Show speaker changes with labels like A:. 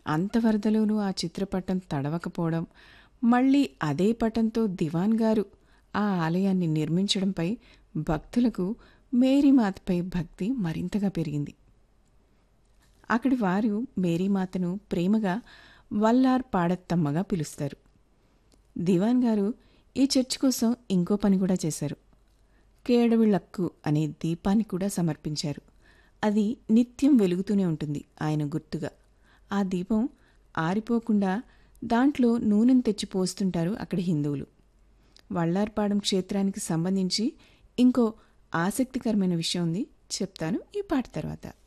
A: అంత వరదలోనూ ఆ చిత్రపటం తడవకపోవడం మళ్ళీ అదే పటంతో దివాన్ గారు ఆ ఆలయాన్ని నిర్మించడంపై భక్తులకు మేరీమాతపై భక్తి మరింతగా పెరిగింది అక్కడి వారు మేరీమాతను ప్రేమగా వల్లార్ పాడత్తమ్మగా పిలుస్తారు దివాన్ గారు ఈ చర్చ్ కోసం ఇంకో పని కూడా చేశారు కేడవిళ్ళక్కు అనే దీపాన్ని కూడా సమర్పించారు అది నిత్యం వెలుగుతూనే ఉంటుంది ఆయన గుర్తుగా ఆ దీపం ఆరిపోకుండా దాంట్లో నూనెను తెచ్చి పోస్తుంటారు అక్కడి హిందువులు వళ్ళార్పాడం క్షేత్రానికి సంబంధించి ఇంకో ఆసక్తికరమైన విషయం ఉంది చెప్తాను ఈ పాట తర్వాత